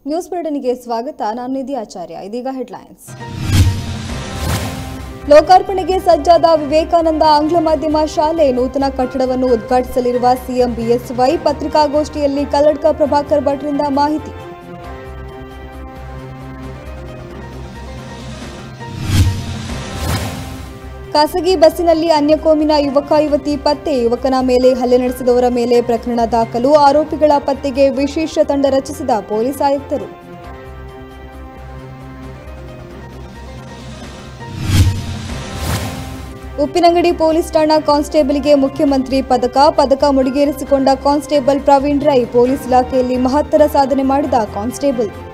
news ಬುಲೆಟಿನ್ಗೆ ಸ್ವಾಗತ ನಾನು ನಿಧಿ ಆಚಾರ್ಯ ಇದೀಗ ಹೆಡ್ಲೈನ್ಸ್ ಲೋಕಾರ್ಪಣೆಗೆ ಸಜ್ಜಾದ ವಿವೇಕಾನಂದ ಆಂಗ್ಲ ಮಾಧ್ಯಮ ಶಾಲೆ ನೂತನ ಕಟ್ಟಡವನ್ನು ಉದ್ಘಾಟಿಸಲಿರುವ ಸಿಎಂ ಬಿಎಸ್ವೈ ಪತ್ರಿಕಾಗೋಷ್ಠಿಯಲ್ಲಿ ಕಲ್ಲಡ್ಕ ಪ್ರಭಾಕರ್ ಭಟ್ರಿಂದ ಮಾಹಿತಿ ಖಾಸಗಿ ಬಸ್ಸಿನಲ್ಲಿ ಅನ್ಯಕೋಮಿನ ಯುವಕ ಯುವತಿ ಪತ್ತೆ ಯುವಕನ ಮೇಲೆ ಹಲ್ಲೆ ನಡೆಸಿದವರ ಮೇಲೆ ಪ್ರಕರಣ ದಾಖಲು ಆರೋಪಿಗಳ ಪತ್ತೆಗೆ ವಿಶೇಷ ತಂಡ ರಚಿಸಿದ ಪೊಲೀಸ್ ಆಯುಕ್ತರು ಉಪ್ಪಿನಂಗಡಿ ಪೊಲೀಸ್ ಠಾಣಾ ಕಾನ್ಸ್ಟೇಬಲ್ಗೆ ಮುಖ್ಯಮಂತ್ರಿ ಪದಕ ಪದಕ ಮುಡಿಗೇರಿಸಿಕೊಂಡ ಕಾನ್ಸ್ಟೇಬಲ್ ಪ್ರವೀಣ್ ರೈ ಪೊಲೀಸ್ ಇಲಾಖೆಯಲ್ಲಿ ಮಹತ್ತರ ಸಾಧನೆ ಮಾಡಿದ ಕಾನ್ಸ್ಟೇಬಲ್